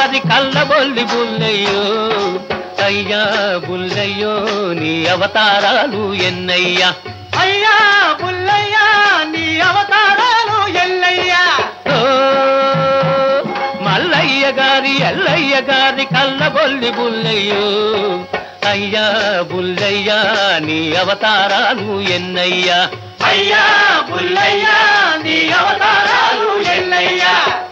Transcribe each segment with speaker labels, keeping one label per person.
Speaker 1: గారి కళ్ళబొల్లి బుల్లయ్యో అయ్యా బుల్లయ్యో నీ అవతారాలు ఎన్నయ్యా
Speaker 2: అయ్యా పుల్లయ్యా నీ అవతారాలు ఎల్లయ్యా
Speaker 1: ఓ మల్లయ్య గారి ఎల్లయ్య గారి కళ్ళబొల్లి బుల్లయ్యో అయ్యా బుల్లయ్యా నీ అవతారాలు ఎన్నయ్యా
Speaker 2: అయ్యా పుల్లయ్యా నీ అవతారాలు ఎల్లయ్యా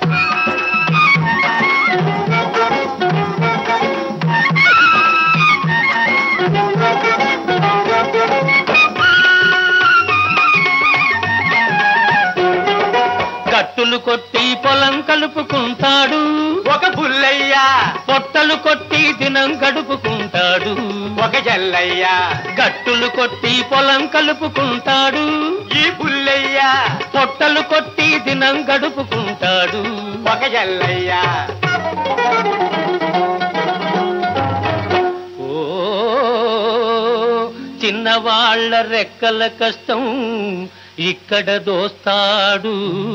Speaker 1: కట్టులు కొట్టి పొలం కలుపుకుంటాడు
Speaker 2: ఒక పుల్లయ్యా
Speaker 1: పొట్టలు కొట్టి దినం గడుపుకుంటాడు
Speaker 2: ఒక జల్లయ్యా
Speaker 1: గట్టులు కొట్టి పొలం కలుపుకుంటాడు
Speaker 2: ఈ పుల్లయ్యా
Speaker 1: పొట్టలు కొట్టి దినం గడుపుకుంటాడు
Speaker 2: ఒక జల్లయ్యా
Speaker 1: ఓ చిన్నవాళ్ళ రెక్కల కష్టం ఇక్కడ దోస్తాడు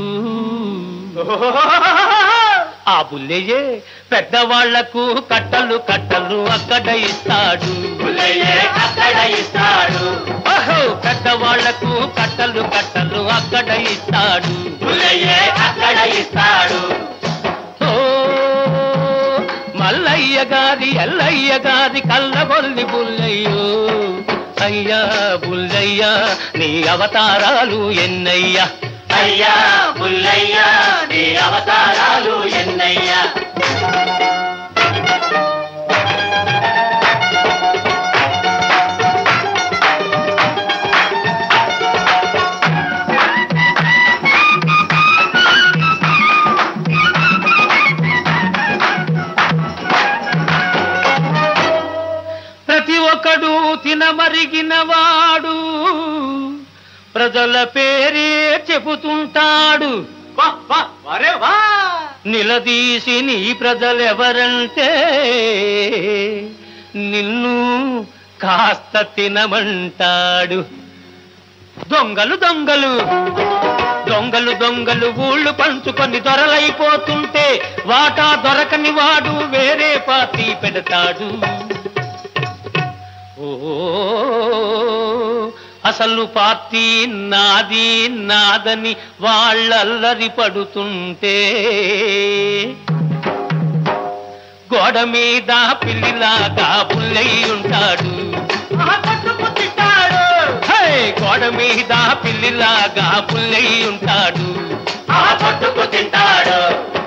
Speaker 1: ఆ బుల్లయ్యే పెద్దవాళ్లకు కట్టలు కట్టలు అక్కడ ఇస్తాడు
Speaker 2: పుల్లయ్యే అక్కడ ఇస్తాడు
Speaker 1: ఓహో పెద్దవాళ్లకు కట్టలు కట్టలు అక్కడ ఇస్తాడు
Speaker 2: పుల్లయ్యే అక్కడ ఇస్తాడు
Speaker 1: ఓ మల్లయ్య గారి ఎల్లయ్య గారి కళ్ళబొల్లి బుల్లయ్యో అయ్యా బుల్లయ్యా నీ అవతారాలు ఎన్నయ్యా
Speaker 2: అయ్యా పుల్లయ్యా నీ అవతారాలు ఎన్నయ్యా
Speaker 1: ప్రతి ఒక్కడు తినమరిగిన వాడు ప్రజల పేరే చెబుతుంటాడు
Speaker 2: వా వా వరే వా
Speaker 1: నిలదీసి నీ ప్రజలెవరంటే నిన్ను కాస్త తినమంటాడు దొంగలు దొంగలు దొంగలు దొంగలు ఊళ్ళు పంచుకొని దొరలైపోతుంటే వాటా దొరకని వాడు వేరే పార్టీ పెడతాడు ఓ అసలు పార్టీ నాది నాదని వాళ్ళల్లరి పడుతుంటే గోడ మీద పిల్లిలాగా పుల్లయి ఉంటాడు
Speaker 2: ఆ పట్టుకు తిట్టాడు
Speaker 1: హే! గోడ మీద పిల్లిలాగా పుల్లయి ఉంటాడు
Speaker 2: ఆ పట్టుకు తింటాడు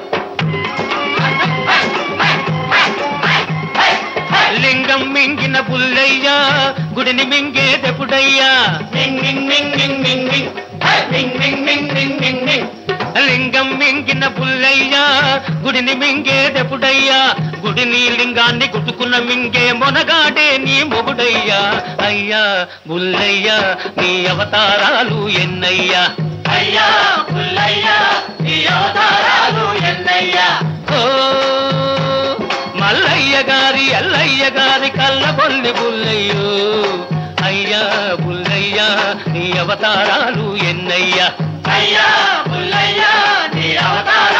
Speaker 1: లింగం మింగిన పుల్లయ్యా గుడిని మింగేదెప్పుడయ్యా
Speaker 2: మింగ్ మింగ్ మింగ్ మింగ్ మింగ్ మింగ్ హే! మింగ్ మింగ్ మింగ్ మింగ్ మింగ్ మింగ్
Speaker 1: లింగం మింగిన పుల్లయ్యా గుడిని మింగేదెప్పుడయ్యా గుడిని లింగాన్ని గుట్టుకున్న మింగే మొనగాడే నీ మొగుడయ్యా అయ్యా బుల్లయ్యా నీ అవతారాలు ఎన్నయ్యా
Speaker 2: అయ్యా పుల్లయ్యా నీ అవతారాలు ఎన్నయ్యా
Speaker 1: ఓ మల్లయ్య గారి ఎల్లయ్య గారి కళ్ళబొల్లి బుల్లయ్యో అయ్యా బుల్లయ్యా నీ అవతారాలు ఎన్నయ్యా
Speaker 2: అయ్యా పుల్లయ్యా నీ అవతారాలు